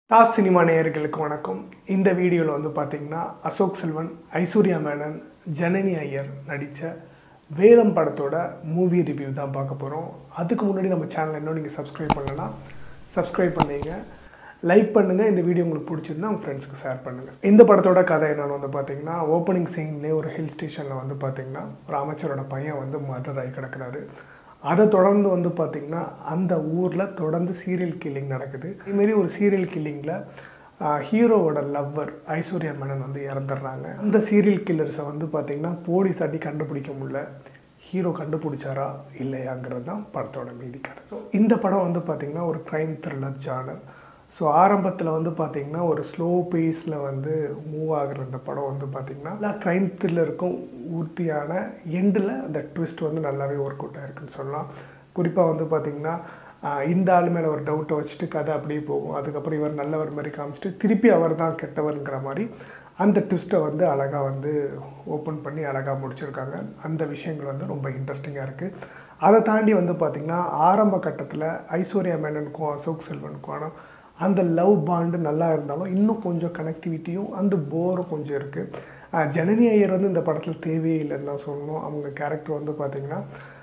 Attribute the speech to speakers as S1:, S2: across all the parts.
S1: toss cinema நேயர்களுக்கு வணக்கம் இந்த வீடியோவில் வந்து பார்த்தீங்கன்னா அசோக் செல்வன் ஐஸ்வர்யா மேனன் ஜனனி ஐயர் நடித்த வேதம் படத்தோட மூவி ரிவ்யூ தான் பார்க்க போகிறோம் அதுக்கு முன்னாடி நம்ம சேனல் இன்னும் நீங்கள் சப்ஸ்கிரைப் பண்ணலன்னா சப்ஸ்கிரைப் பண்ணுங்க லைக் பண்ணுங்கள் இந்த வீடியோ உங்களுக்கு பிடிச்சிருந்தா உங்கள் ஃப்ரெண்ட்ஸ்க்கு ஷேர் பண்ணுங்கள் இந்த படத்தோட கதை என்னன்னு வந்து பார்த்தீங்கன்னா ஓப்பனிங் சீன்லேயே ஒரு ஹில் ஸ்டேஷனில் வந்து பார்த்தீங்கன்னா ஒரு அமைச்சரோட பையன் வந்து மர்டர் ஆகி கிடக்குறாரு அதை தொடர்ந்து வந்து பார்த்திங்கன்னா அந்த ஊரில் தொடர்ந்து சீரியல் கில்லிங் நடக்குது இதுமாரி ஒரு சீரியல் கில்லிங்கில் ஹீரோவோட லவ்வர் ஐஸ்வர்யா மேனன் வந்து இறந்துடுறாங்க அந்த சீரியல் கில்லர்ஸை வந்து பார்த்திங்கன்னா போலீஸ் அடி கண்டுபிடிக்க முடியல ஹீரோ கண்டுபிடிச்சாரா இல்லையாங்கிறது தான் படத்தோட மீதி கதை ஸோ இந்த படம் வந்து பார்த்திங்கன்னா ஒரு க்ரைம் த்ரில்லர் ஜானர் ஸோ ஆரம்பத்தில் வந்து பார்த்திங்கன்னா ஒரு ஸ்லோ பேஸில் வந்து மூவ் ஆகுற இந்த படம் வந்து பார்த்திங்கன்னா எல்லா க்ரைம் த்ரில்லருக்கும் உறுதியான எண்டில் அந்த ட்விஸ்ட் வந்து நல்லாவே ஒர்க் அவுட் ஆயிருக்குன்னு சொல்லலாம் குறிப்பாக வந்து பார்த்திங்கன்னா ஆஹ், இந்த ஆள் மேலே ஒரு டவுட்டை வச்சுட்டு கதை அப்படியே போகும் அதுக்கப்புறம் இவர் நல்லவர் மாதிரி காமிச்சிட்டு திருப்பி அவர் தான் கெட்டவருங்கிற மாதிரி அந்த ட்விஸ்ட்டை வந்து அழகாக வந்து ஓப்பன் பண்ணி அழகாக முடிச்சிருக்காங்க அந்த விஷயங்கள் வந்து ரொம்ப இன்ட்ரெஸ்டிங்காக இருக்குது அதை தாண்டி வந்து பார்த்திங்கன்னா ஆரம்ப கட்டத்தில் ஐஸ்வர்யா மேனனுக்கும் அசோக் செல்வனுக்கும் அந்த லவ் பாண்டு நல்லா இருந்தாலும் இன்னும் கொஞ்சம் கனெக்டிவிட்டியும் அந்த போரும் கொஞ்சம் இருக்குது ஜனனி ஐயர் வந்து இந்த படத்தில் தேவையே இல்லைன்னு தான் சொல்லணும் அவங்க கேரக்டர் வந்து பார்த்திங்கன்னா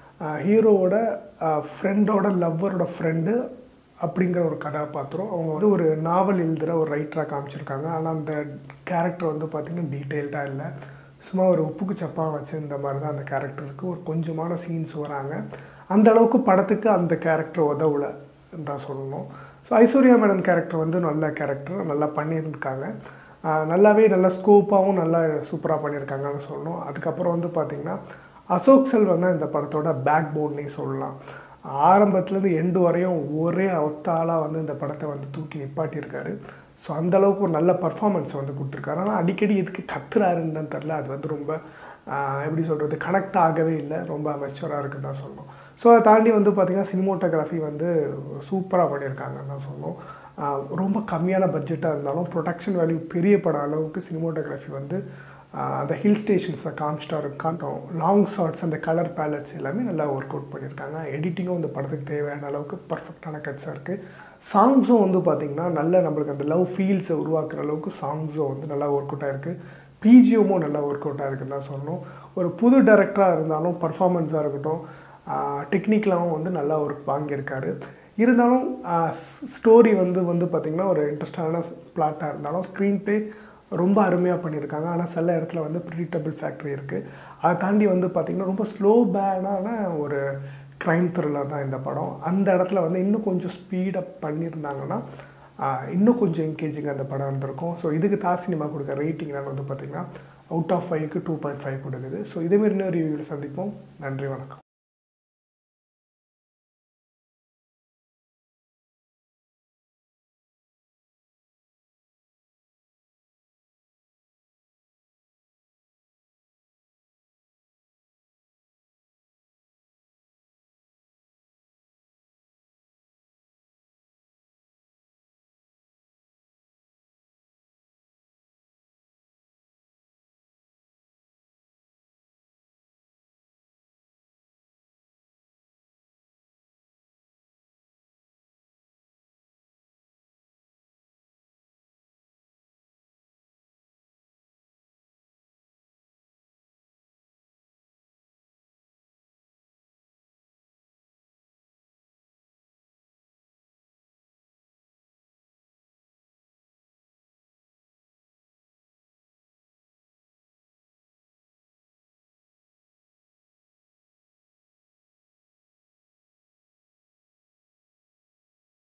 S1: ஹீரோவோட ஃப்ரெண்டோட லவ்வரோட ஃப்ரெண்டு அப்படிங்கிற ஒரு கதாபாத்திரம் அவங்க வந்து ஒரு நாவல் எழுதுகிற ஒரு ரைட்டராக காமிச்சிருக்காங்க ஆனால் அந்த கேரக்டர் வந்து பார்த்திங்கன்னா டீட்டெயில்டாக இல்லை சும்மா ஒரு உப்புக்கு சப்பா வச்சு இந்த மாதிரி தான் அந்த கேரக்டருக்கு ஒரு கொஞ்சமான சீன்ஸ் வராங்க அந்த அளவுக்கு படத்துக்கு அந்த கேரக்டர் உதவலை தான் சொல்லணும் ஸோ ஐஸ்வர்யா மேனன் கேரக்டர் வந்து நல்ல கேரக்டர் நல்லா பண்ணியிருக்காங்க ஆஹ் நல்லாவே நல்ல ஸ்கோப்பாகவும் நல்லா சூப்பராக பண்ணியிருக்காங்கன்னு சொல்லணும் அதுக்கப்புறம் வந்து பார்த்திங்கன்னா அசோக் செல்வன் தான் இந்த படத்தோட பேக் போன்னே சொல்லலாம் ஆரம்பத்துலேருந்து எண்டு வரையும் ஒரே ஒத்தாளாக வந்து இந்த படத்தை வந்து தூக்கி நிப்பாட்டியிருக்காரு ஸோ அந்தளவுக்கு ஒரு நல்ல பர்ஃபார்மன்ஸ் வந்து கொடுத்துருக்காரு ஆனால் அடிக்கடி எதுக்கு கத்துறாருன்னு தான் தெரில அது வந்து ரொம்ப ஆஹ் எப்படி சொல்கிறது கனெக்ட் ஆகவே இல்லை ரொம்ப மெச்சூராக இருக்குன்னு தான் சொல்லணும் ஸோ அதை தாண்டி வந்து பார்த்திங்கன்னா சினிமோட்டோகிராஃபி வந்து சூப்பராக பண்ணியிருக்காங்கன்னு தான் சொல்லணும் ஆஹ் ரொம்ப கம்மியான பட்ஜெட்டாக இருந்தாலும் ப்ரொடக்ஷன் வேல்யூ பெரிய படம் அளவுக்கு சினிமோட்டோகிராஃபி வந்து ஆஹ் அந்த ஹில் ஸ்டேஷன்ஸை காமிச்சிட்டா இருக்காட்டும் லாங் ஷார்ட்ஸ் அந்த கலர் பேலட்ஸ் எல்லாமே நல்லா ஒர்க் அவுட் பண்ணியிருக்காங்க எடிட்டிங்கும் இந்த படத்துக்கு தேவையான அளவுக்கு பர்ஃபெக்டான கட்ஸாக இருக்குது சாங்ஸும் வந்து பார்த்திங்கன்னா நல்ல நம்மளுக்கு அந்த லவ் ஃபீல்ஸை உருவாக்குற அளவுக்கு சாங்ஸும் வந்து நல்லா ஒர்க் அவுட் ஆயிருக்கு பிஜிஎம்மும் நல்லா ஒர்க் அவுட் ஆயிருக்குன்னு தான் சொல்லணும் ஒரு புது டேரக்டராக இருந்தாலும் பர்ஃபார்மன்ஸாக இருக்கட்டும் டெக்னிக்கலாகவும் வந்து நல்லா ஒர்க் வாங்கியிருக்காரு இருந்தாலும் ஸ்டோரி வந்து வந்து பார்த்திங்கன்னா ஒரு இன்ட்ரெஸ்டான பிளாட்டாக இருந்தாலும் ஸ்க்ரீன் ப்ளே ரொம்ப அருமையாக பண்ணியிருக்காங்க ஆனால் சில இடத்துல வந்து ப்ரிடிக்டபிள் ஃபேக்ட்ரி இருக்குது அதை தாண்டி வந்து பார்த்திங்கன்னா ரொம்ப ஸ்லோ பேனான ஒரு க்ரைம் த்ரில்லர் தான் இந்த படம் அந்த இடத்துல வந்து இன்னும் கொஞ்சம் ஸ்பீடப் பண்ணியிருந்தாங்கன்னா ஆஹ், இன்னும் கொஞ்சம் என்கேஜிங் அந்த படம் இருந்திருக்கும் ஸோ இதுக்கு தா சினிமா கொடுக்க ரேட்டிங் வந்து பார்த்திங்கன்னா அவுட் ஆஃப் ஃபைவ்க்கு டூ பாயிண்ட் ஃபைவ் கொடுக்குது ஸோ இதேமாரி இன்னொரு ரிவ்யூவில் சந்திப்போம் நன்றி வணக்கம்